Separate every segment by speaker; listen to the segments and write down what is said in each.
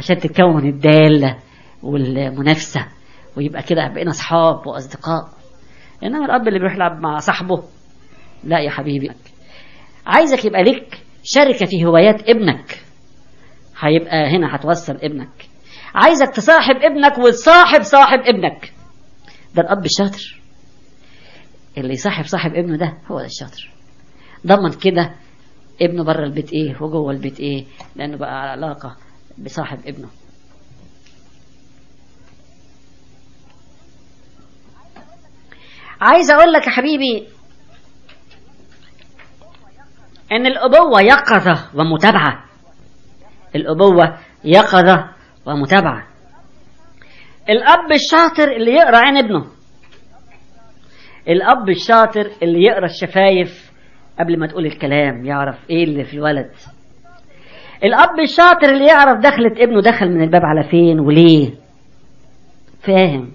Speaker 1: عشان تتكون الدالة والمنافسة ويبقى كده بقينا أصحاب وأصدقاء إنما الأب اللي بيروح يلعب مع صاحبه لا يا حبيبي عايزك يبقى لك شركة في هوايات ابنك هيبقى هنا هتوصل ابنك عايزك تصاحب ابنك وتصاحب صاحب ابنك ده الأب الشاطر اللي يصاحب صاحب ابنه ده هو ده الشاطر ضمن كده ابنه بره البيت ايه وجوه البيت ايه لانه بقى على علاقة بصاحب ابنه عايز اقول لك يا حبيبي ان الابوة يقظة ومتابعة الابوة يقظة ومتابعة الاب الشاطر اللي يقرا عين ابنه الاب الشاطر اللي يقرا الشفايف قبل ما تقول الكلام يعرف ايه اللي في الولد الاب الشاطر اللي يعرف دخلت ابنه دخل من الباب على فين وليه فاهم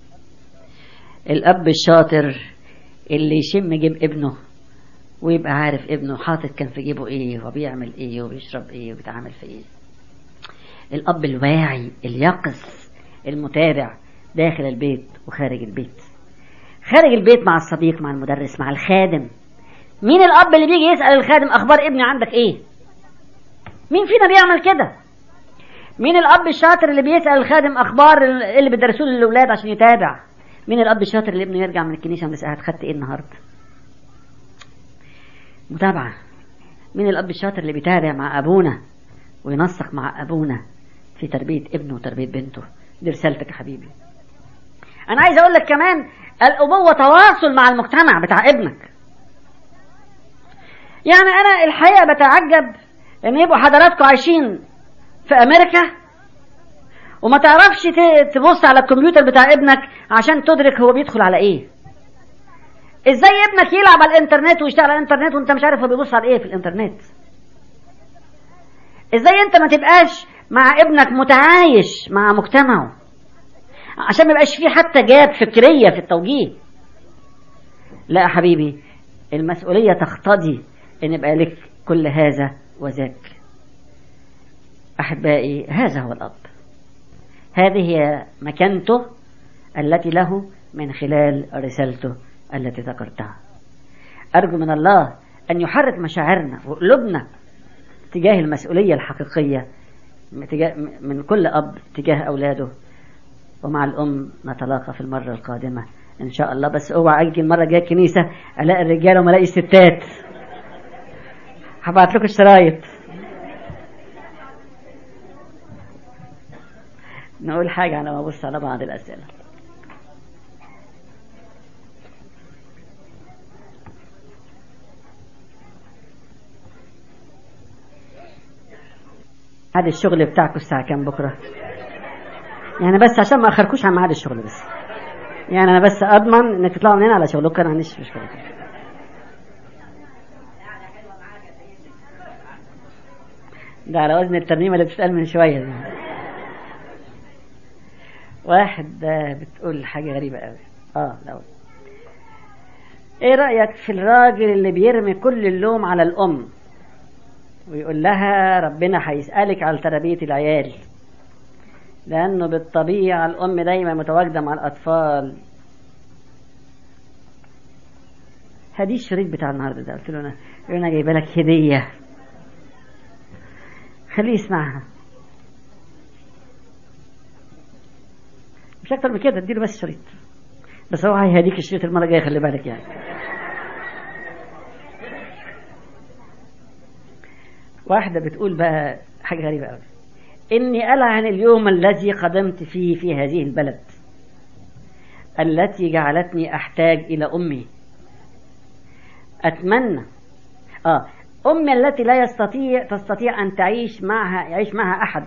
Speaker 1: الاب الشاطر اللي يشم جيب ابنه ويبقى عارف ابنه حاطط كان في جيبه ايه وبيعمل ايه وبيشرب ايه وبيتعامل في ايه الاب الواعي اليقظ المتابع داخل البيت وخارج البيت خارج البيت مع الصديق مع المدرس مع الخادم مين الاب اللي بيجي يسال الخادم اخبار ابني عندك ايه مين فينا بيعمل كده مين الاب الشاطر اللي بيسال الخادم اخبار اللي بيدرسوه للاولاد عشان يتابع مين الاب الشاطر اللي ابنه يرجع من الكنيسه ويسال خدت ايه النهارده متابعه مين الاب الشاطر اللي بيتابع مع ابونا وينسق مع ابونا في تربيه ابنه وتربيه بنته دي رسالتك يا حبيبي انا عايز اقول لك كمان الابوه تواصل مع المجتمع بتاع ابنك يعني انا الحقيقه بتعجب ان يبقوا حضراتكم عايشين في امريكا وما تعرفش تبص على الكمبيوتر بتاع ابنك عشان تدرك هو بيدخل على ايه ازاي ابنك يلعب على الانترنت ويشتغل على الانترنت وانت مش عارف هو بيبص على ايه في الانترنت ازاي انت ما تبقاش مع ابنك متعايش مع مجتمعه عشان ما يبقاش فيه حتى جاب فكريه في التوجيه لا يا حبيبي المسؤوليه تقتضي ان يبقى لك كل هذا وذاك احبائي هذا هو الاب هذه هي مكانته التي له من خلال رسالته التي ذكرتها ارجو من الله ان يحرك مشاعرنا وقلوبنا تجاه المسؤوليه الحقيقيه من كل اب تجاه اولاده ومع الام نتلاقى في المره القادمه ان شاء الله بس اوعى اجي المره الجايه الكنيسه الاقي الرجاله وما الاقي الستات هبعت لكم الشرايط نقول حاجة على ما أبص على بعض الأسئلة ميعاد الشغل بتاعكم الساعة كام بكرة؟ يعني بس عشان ما أخركوش عن ميعاد الشغل بس يعني أنا بس أضمن إنك تطلعوا من هنا على شغلكم أنا عنديش مشكلة ده على وزن الترنيمة اللي بتسأل من شوية دي. واحد بتقول حاجة غريبة قوي اه لا ايه رأيك في الراجل اللي بيرمي كل اللوم على الأم ويقول لها ربنا هيسألك على تربية العيال لأنه بالطبيعة الأم دايما متواجدة مع الأطفال هدي الشريط بتاع النهارده ده قلت له أنا أنا جايبه لك هدية خليه يسمعها مش اكتر من كده اديله بس شريط بس هو هيهديك الشريط المره الجايه خلي بالك يعني واحده بتقول بقى حاجه غريبه قوي اني العن اليوم الذي قدمت فيه في هذه البلد التي جعلتني احتاج الى امي اتمنى اه امي التي لا يستطيع تستطيع ان تعيش معها يعيش معها احد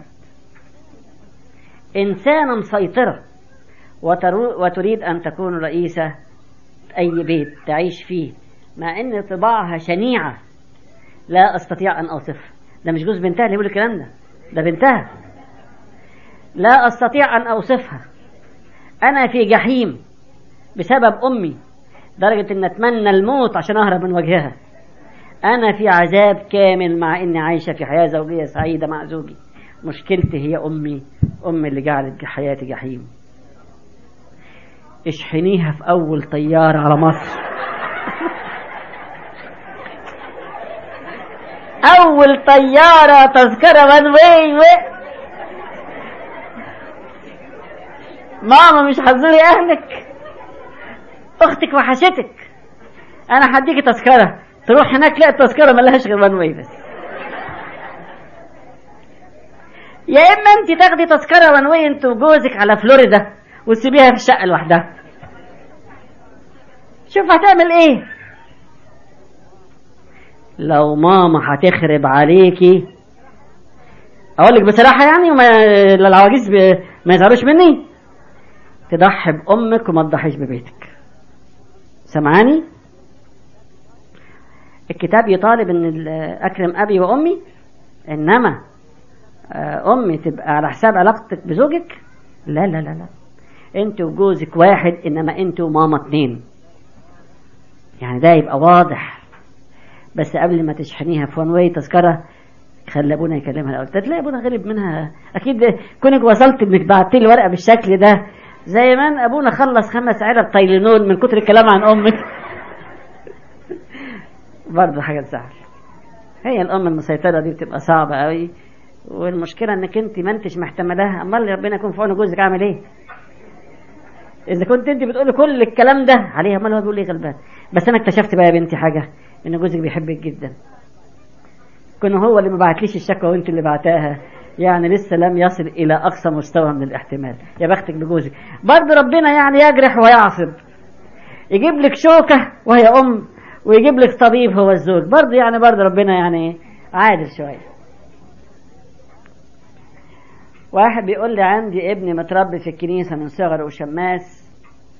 Speaker 1: انسانه مسيطره وتريد أن تكون رئيسة أي بيت تعيش فيه مع أن طباعها شنيعة لا أستطيع أن أوصفها ده مش جوز بنتها اللي يقول الكلام ده ده بنتها لا أستطيع أن أوصفها أنا في جحيم بسبب أمي درجة أن أتمنى الموت عشان أهرب من وجهها أنا في عذاب كامل مع أني عايشة في حياة زوجية سعيدة مع زوجي مشكلتي هي أمي أمي اللي جعلت حياتي جحيم اشحنيها في أول طيارة على مصر أول طيارة تذكرة وان واي ماما مش هتزوري أهلك أختك وحشتك أنا هديكي تذكرة تروح هناك لا التذكرة ملهاش غير وان واي بس يا إما أنت تاخدي تذكرة وان واي أنت وجوزك على فلوريدا وتسيبيها في الشقة لوحدها شوف هتعمل ايه لو ماما هتخرب عليكي اقول لك بصراحه يعني وما العواجيز ب... ما يزعلوش مني تضحي بامك وما تضحيش ببيتك سمعاني الكتاب يطالب ان اكرم ابي وامي انما امي تبقى على حساب علاقتك بزوجك لا لا لا لا انت وجوزك واحد انما انت وماما اتنين يعني ده يبقى واضح بس قبل ما تشحنيها في وان واي تذكره خلي ابونا يكلمها الاول تلاقي ابونا غلب منها اكيد كونك وصلت انك بعت لي ورقه بالشكل ده زي ما ابونا خلص خمس علب تايلينول من كتر الكلام عن امك برضه حاجه تزعل هي الام المسيطره دي بتبقى صعبه قوي والمشكله انك انت ما انتش محتملاها امال ربنا يكون في عون جوزك عامل ايه اذا كنت انت بتقولي كل الكلام ده عليها امال هو بيقول ايه غلبان بس انا اكتشفت بقى يا بنتي حاجه ان جوزك بيحبك جدا كون هو اللي ما بعتليش الشكوى وانت اللي بعتاها يعني لسه لم يصل الى اقصى مستوى من الاحتمال يا بختك بجوزك برضه ربنا يعني يجرح ويعصب يجيب لك شوكه وهي ام ويجيب لك طبيب هو الزوج برضه يعني برضه ربنا يعني عادل شويه واحد بيقول لي عندي ابني متربي في الكنيسه من صغره وشماس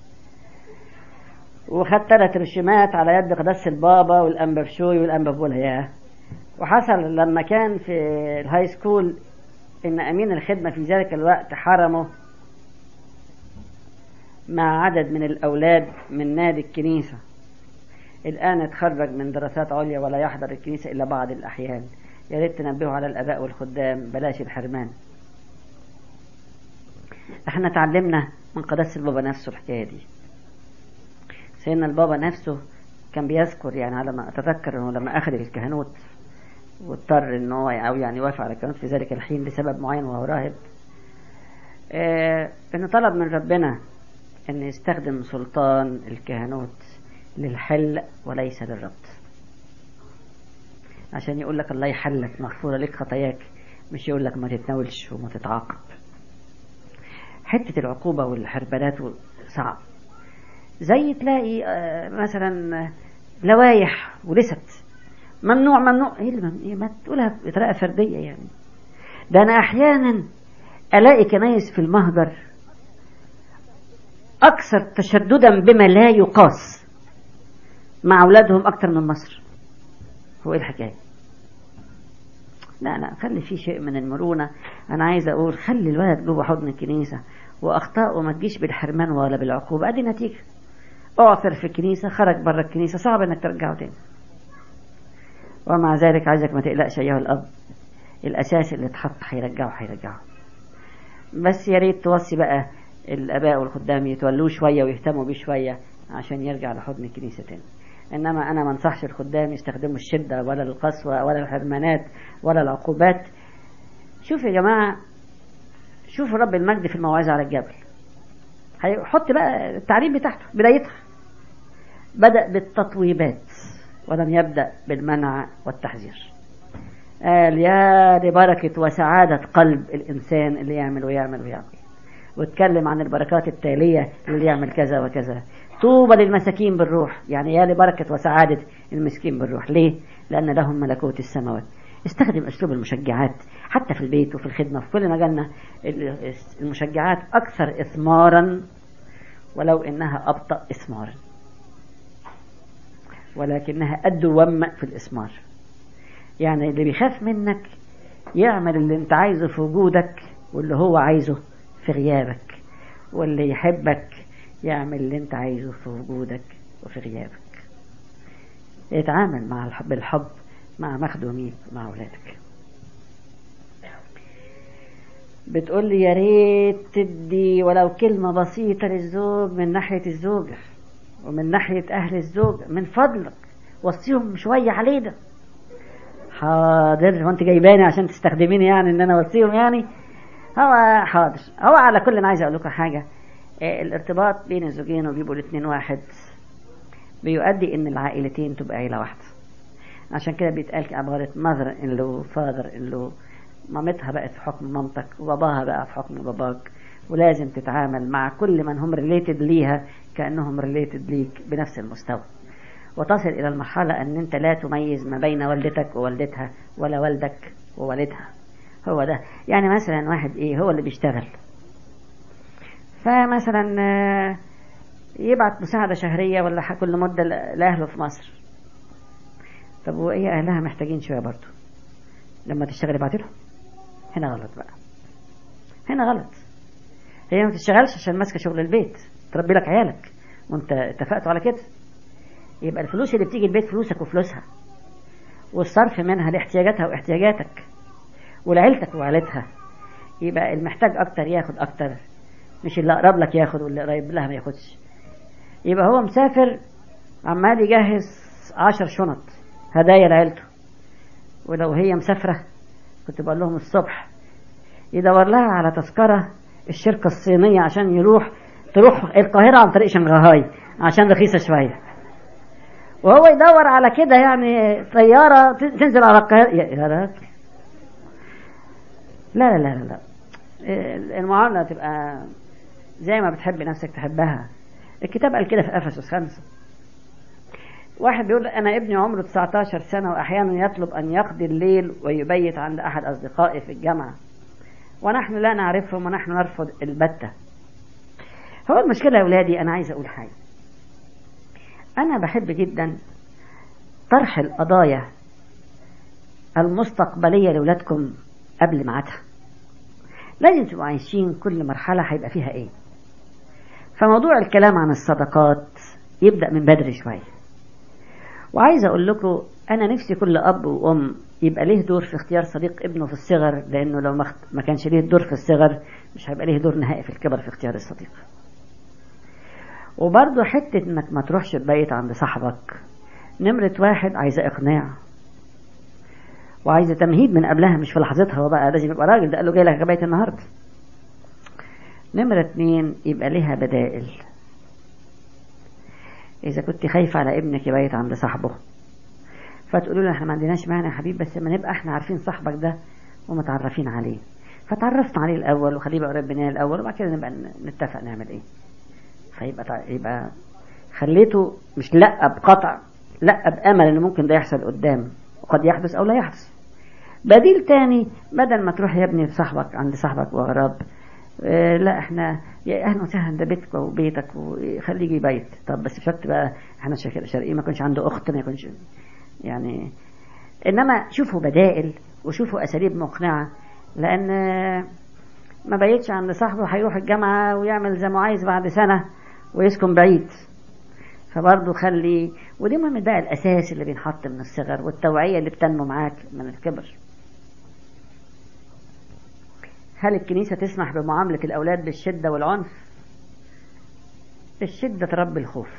Speaker 1: وخد ثلاث رشيمات على يد قداس البابا والانبا بشوي والانبا بولهياه وحصل لما كان في الهاي سكول ان امين الخدمه في ذلك الوقت حرمه مع عدد من الاولاد من نادي الكنيسه الان اتخرج من دراسات عليا ولا يحضر الكنيسه الا بعض الاحيان يا ريت تنبهوا على الاباء والخدام بلاش الحرمان احنا اتعلمنا من قداس البابا نفسه الحكايه دي سيدنا البابا نفسه كان بيذكر يعني على ما اتذكر انه لما اخذ الكهنوت واضطر ان هو او يعني وافق على الكهنوت في ذلك الحين لسبب معين وهو راهب اه انه طلب من ربنا ان يستخدم سلطان الكهنوت للحل وليس للربط عشان يقول لك الله يحلك مغفورة لك خطاياك مش يقول لك ما تتناولش وما تتعاقب حتة العقوبة والحربانات صعب زي تلاقي مثلا لوايح ولست ممنوع ممنوع ايه اللي إيه ما تقولها بطريقه فرديه يعني ده انا احيانا الاقي كنايس في المهجر اكثر تشددا بما لا يقاس مع اولادهم اكتر من مصر هو ايه الحكايه لا لا خلي في شيء من المرونه انا عايز اقول خلي الولد جوه حضن الكنيسه واخطائه ما تجيش بالحرمان ولا بالعقوبه ادي نتيجه اعثر في الكنيسه خرج بره الكنيسه صعب انك ترجعه تاني ومع ذلك عايزك ما تقلقش ايها الاب الاساس اللي اتحط هيرجعه هيرجعه بس يا ريت توصي بقى الاباء والخدام يتولوه شويه ويهتموا بيه شويه عشان يرجع لحضن الكنيسه تاني انما انا ما انصحش الخدام يستخدموا الشده ولا القسوه ولا الحرمانات ولا العقوبات شوف يا جماعه شوفوا رب المجد في الموعظه على الجبل هيحط بقى التعليم بتاعته بدايتها بدا بالتطويبات ولم يبدأ بالمنع والتحذير قال يا لبركة وسعادة قلب الإنسان اللي يعمل ويعمل ويعمل واتكلم عن البركات التالية اللي يعمل كذا وكذا طوبى للمساكين بالروح يعني يا لبركة وسعادة المسكين بالروح ليه؟ لأن لهم ملكوت السماوات استخدم أسلوب المشجعات حتى في البيت وفي الخدمة في كل مجالنا المشجعات أكثر إثمارا ولو إنها أبطأ إثمارا ولكنها أدوم في الإثمار يعني اللي بيخاف منك يعمل اللي انت عايزه في وجودك واللي هو عايزه في غيابك واللي يحبك يعمل اللي انت عايزه في وجودك وفي غيابك يتعامل مع الحب بالحب مع مخدوميك مع أولادك بتقول لي يا ريت تدي ولو كلمة بسيطة للزوج من ناحية الزوجة ومن ناحية أهل الزوج من فضلك وصيهم شوية علينا حاضر هو أنت جايباني عشان تستخدميني يعني إن أنا أوصيهم يعني هو حاضر هو على كل أنا عايز أقول لكم حاجة آه، الارتباط بين الزوجين وبيبقوا الاثنين واحد بيؤدي إن العائلتين تبقى عيلة واحدة عشان كده بيتقال عبارة ماذر إن له فاذر إن له مامتها بقت في حكم مامتك وباباها بقى في حكم باباك ولازم تتعامل مع كل من هم ريليتد ليها كأنهم ريليتد ليك بنفس المستوى وتصل إلى المرحلة أن أنت لا تميز ما بين والدتك ووالدتها ولا والدك ووالدها هو ده يعني مثلا واحد إيه هو اللي بيشتغل فمثلا آه، يبعت مساعدة شهرية ولا ح- كل مدة ل- لأهله في مصر طب وإيه أهلها محتاجين شوية برضه لما تشتغل يبعت لهم هنا غلط بقى هنا غلط هي ما تشتغلش عشان ماسكة شغل البيت تربي لك عيالك وانت اتفقتوا على كده يبقى الفلوس اللي بتيجي البيت فلوسك وفلوسها والصرف منها لاحتياجاتها واحتياجاتك ولعيلتك وعيلتها يبقى المحتاج اكتر ياخد اكتر مش اللي اقرب لك ياخد واللي قريب لها ما ياخدش يبقى هو مسافر عمال يجهز عشر شنط هدايا لعيلته ولو هي مسافرة كنت بقول لهم الصبح يدور لها على تذكرة الشركة الصينية عشان يروح تروح القاهرة عن طريق شنغهاي عشان رخيصة شوية وهو يدور على كده يعني طيارة ت- تنزل على القاهرة يا يا راجل لا لا لا لا لا المعاملة تبقى زي ما بتحب نفسك تحبها الكتاب قال كده في أفسس خمسة واحد بيقول أنا ابني عمره 19 سنة وأحيانا يطلب أن يقضي الليل ويبيت عند أحد أصدقائي في الجامعة ونحن لا نعرفهم ونحن نرفض البتة هو المشكلة يا أولادي أنا عايز أقول حاجة أنا بحب جدا طرح القضايا المستقبلية لأولادكم قبل ميعادها لازم تبقوا عايشين كل مرحلة هيبقى فيها إيه فموضوع الكلام عن الصدقات يبدأ من بدري شوية وعايز أقول لكم أنا نفسي كل أب وأم يبقى ليه دور في اختيار صديق ابنه في الصغر لأنه لو ما اخت- ما كانش ليه دور في الصغر مش هيبقى ليه دور نهائي في الكبر في اختيار الصديق وبرضه حتة انك ما تروحش تبيت عند صاحبك نمرة واحد عايزة اقناع وعايزة تمهيد من قبلها مش في لحظتها هو بقى لازم يبقى راجل ده قال له جاي لك بيت النهارده نمرة اتنين يبقى ليها بدائل إذا كنت خايفة على ابنك يبيت عند صاحبه فتقولوا له احنا ما عندناش مانع يا حبيبي بس لما نبقى احنا عارفين صاحبك ده ومتعرفين عليه فتعرفنا عليه الأول وخليه يبقى قريب مننا الأول وبعد كده نبقى نتفق نعمل ايه فيبقى تع- يبقى خليته مش لا بقطع لا بأمل ان ممكن ده يحصل قدام وقد يحدث او لا يحدث بديل تاني بدل ما تروح يا ابني لصاحبك عند صاحبك وغراب اه لا احنا يا اهلا وسهلا ده بيتك وبيتك وخليه يجي بيت طب بس شرط بقى احنا شرق- شرقي ما يكونش عنده اخت ما يكونش يعني انما شوفوا بدائل وشوفوا اساليب مقنعه لان ما بيتش عند صاحبه هيروح الجامعه ويعمل زي ما عايز بعد سنه ويسكن بعيد فبرضه خلي ودي مهم بقى الاساس اللي بينحط من الصغر والتوعيه اللي بتنمو معاك من الكبر هل الكنيسه تسمح بمعامله الاولاد بالشده والعنف الشده تربي الخوف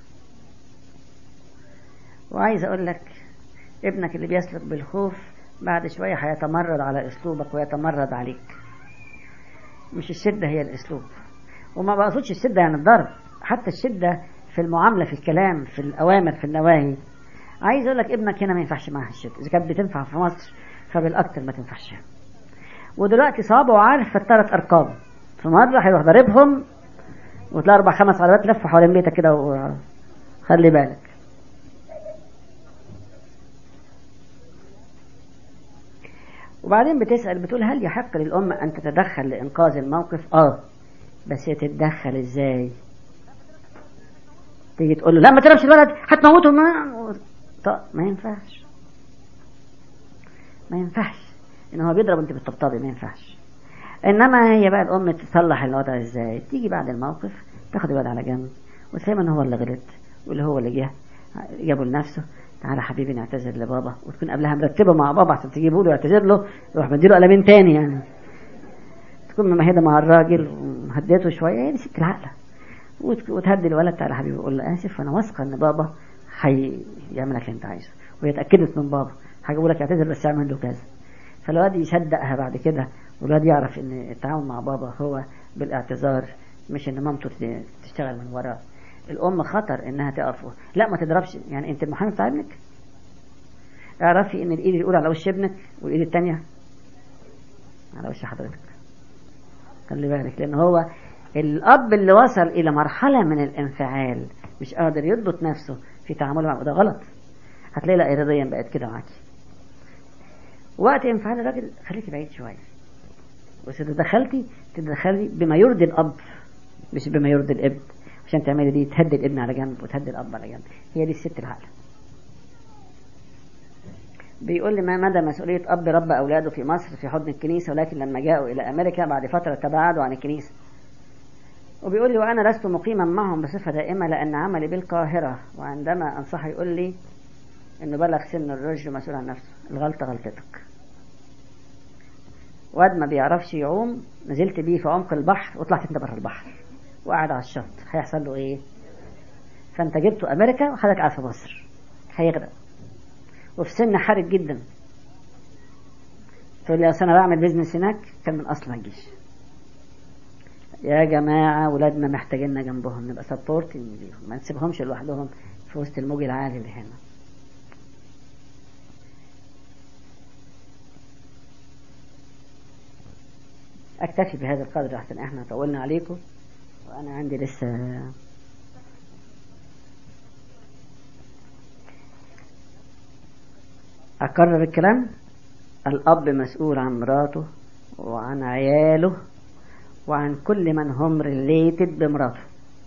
Speaker 1: وعايز اقول لك ابنك اللي بيسلك بالخوف بعد شويه هيتمرد على اسلوبك ويتمرد عليك مش الشده هي الاسلوب وما بقصدش الشده يعني الضرب حتى الشده في المعامله في الكلام في الاوامر في النواهي عايز اقول لك ابنك هنا ما ينفعش معاه الشده اذا كانت بتنفع في مصر فبالاكثر ما تنفعش ودلوقتي صابه عارف في الثلاث ارقام في مره هيروح ضاربهم وتلاقي اربع خمس عربيات لفوا حوالين بيتك كده وخلي بالك وبعدين بتسأل بتقول هل يحق للأم أن تتدخل لإنقاذ الموقف؟ آه بس هي تتدخل إزاي؟ تيجي تقول له لا ما تضربش الولد هتموته ما طب ما ينفعش ما ينفعش ان هو بيضرب وانت بتطبطبي ما ينفعش انما هي بقى الام تصلح الوضع ازاي تيجي بعد الموقف تاخد الولد على جنب وتفهم ان هو اللي غلط واللي هو اللي جه جابه لنفسه تعالى حبيبي نعتذر لبابا وتكون قبلها مرتبه مع بابا عشان تجيبه له يعتذر له يروح مديله قلمين تاني يعني تكون ممهدة مع الراجل وهديته شوية هي دي ست العقلة وتهدي الولد تعالى حبيبي يقول له آسف أنا واثقة إن بابا هيعمل لك اللي أنت عايزه وهي اتأكدت من بابا حاجة بقول لك اعتذر بس اعمل له كذا فالواد يصدقها بعد كده والواد يعرف إن التعاون مع بابا هو بالاعتذار مش إن مامته تشتغل من وراه الأم خطر إنها تقف لا ما تضربش يعني أنت المحامي بتاع ابنك اعرفي إن الإيد الأولى على وش ابنك والإيد الثانية على وش حضرتك خلي بالك لأن هو الأب اللي وصل إلى مرحلة من الانفعال مش قادر يضبط نفسه في تعامله مع ده غلط هتلاقي لا إراديا بقت كده معاكي وقت انفعال الراجل خليكي بعيد شوية بس إذا دخلتي تدخلي بما يرضي الأب مش بما يرضي الابن عشان تعملي دي تهدي الابن على جنب وتهدي الأب على جنب هي دي الست العقل بيقول لي ما مدى مسؤولية أب رب أولاده في مصر في حضن الكنيسة ولكن لما جاءوا إلى أمريكا بعد فترة تباعدوا عن الكنيسة وبيقول لي وأنا لست مقيما معهم بصفة دائمة لأن عملي بالقاهرة وعندما أنصحه يقول لي إنه بلغ سن الرشد مسؤول عن نفسه الغلطة غلطتك واد ما بيعرفش يعوم نزلت بيه في عمق البحر وطلعت انت بره البحر وقعد على الشط هيحصل له ايه فانت جبته امريكا وخدك قاعد في مصر هيغرق وفي سن حرج جدا تقول لي اصل انا بعمل بيزنس هناك كان من اصل ما تجيش يا جماعة ولادنا محتاجيننا جنبهم نبقى سبورتنج ليهم ما نسيبهمش لوحدهم في وسط الموج العالي اللي هنا اكتفي بهذا القدر احسن احنا طولنا عليكم وانا عندي لسه اكرر الكلام الاب مسؤول عن مراته وعن عياله وعن كل من هم ريليتد بمراته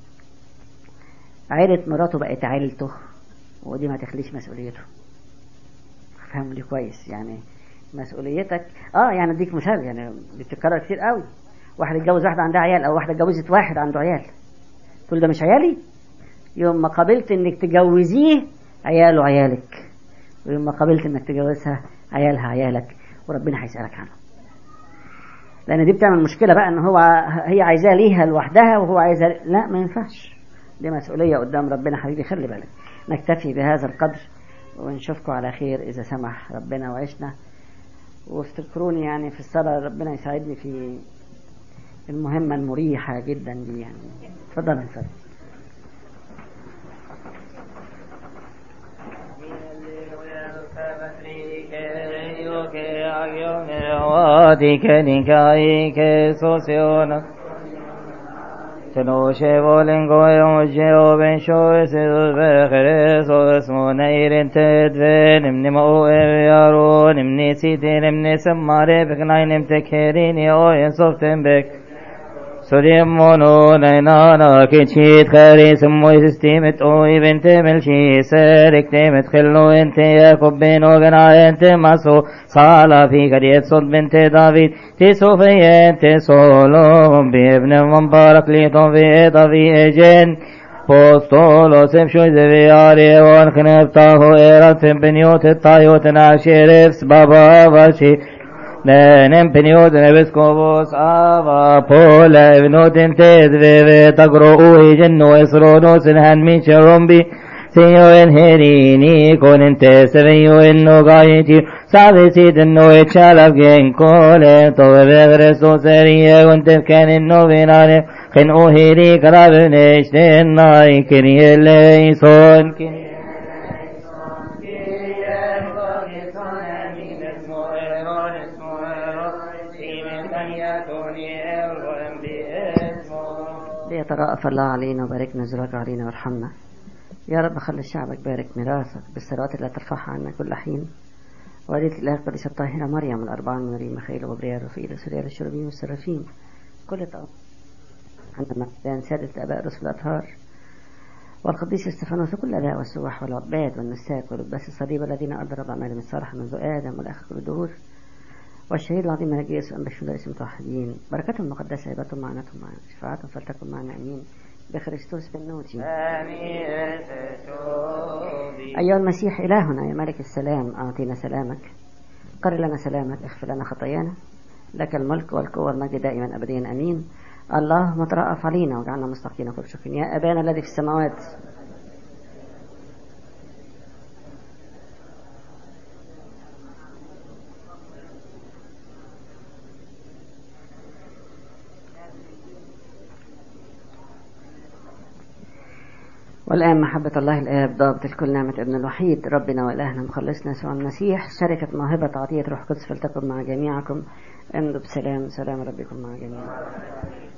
Speaker 1: عيلة مراته بقت عيلته ودي ما تخليش مسؤوليته فهم لي كويس يعني مسؤوليتك اه يعني اديك مثال يعني بتتكرر كتير قوي واحد اتجوز واحده عندها عيال او واحده اتجوزت واحد عنده عيال تقول ده مش عيالي يوم ما قابلت انك تجوزيه عياله عيالك ويوم ما قابلت انك تجوزها عيالها عيالك وربنا هيسألك عنه لان دي بتعمل مشكله بقى ان هو هي عايزاه ليها لوحدها وهو عايزها لا ما ينفعش دي مسؤوليه قدام ربنا حبيبي خلي بالك نكتفي بهذا القدر ونشوفكم على خير اذا سمح ربنا وعشنا وافتكروني يعني في الصلاة ربنا يساعدني في المهمة المريحة جدا دي يعني تفضل اتفضل
Speaker 2: Tenoche volengo yongeo ben shoy se bekhere so smo neirin tedve nimni mo yaro nimni siti nimni samare beknai nim tekerin yo en soften bek سليمونو نينانا كيتشيت خاري سموي سستيمت اوي بنت ملشي سارك تيمت خلو انت يا كبين وغنا انت ماسو صالا في قرية صد بنت دافيد تي صوفي انت سولو بابن مبارك ليتون في ضفي اجن Postolos emshoy zeviari on kneptaho erat beniot tayot na sherefs baba vashi نم بنيود نبسكوبوس آبا بولا ابنوتن تدفي تقرؤوا جنو يسرونو سنهن من شرم بي سيو انهريني كون انت سبيو انو قايتي سابي سيد انو يتشالف جين كولي طوب بغرسو سريا كنت كان انو بيناني خن اوهيري كراب نشتين ناي كني اللي صون كني
Speaker 1: ليترأف الله علينا وباركنا زراك علينا وارحمنا يا رب خلي شعبك بارك ميراثك بالصلوات التي ترفعها عنا كل حين وأديت الإله القديسة الطاهرة مريم الأربعة من مريم مخيل وغبريال رفيل سريال الشربين والسرافين كل طاقة عندما كان سادة الآباء رسل الأطهار والقديس استفانوس وكل الآباء والسواح والعباد والنساك ولباس الصليب الذين أضرب أعمالهم الصالحة منذ آدم والآخر كل الدهور والشهيد العظيم نجي يسوع أن بشهد اسم متوحدين بركتهم المقدسة عبادتهم معناتهم معنا شفاعتهم فلتكن معنا أمين بخريستوس بالنوتي أيها المسيح إلهنا يا ملك السلام أعطينا سلامك قر لنا سلامك اغفر لنا خطايانا لك الملك والقوة والمجد دائما أبديا أمين اللهم ترأف علينا واجعلنا مستحقين كل شكر يا أبانا الذي في السماوات والآن محبة الله الآب ضابط الكل نعمة ابن الوحيد ربنا وإلهنا مخلصنا يسوع المسيح شركة موهبة عطية روح قدس فلتكن مع جميعكم امضوا بسلام سلام ربكم مع جميعكم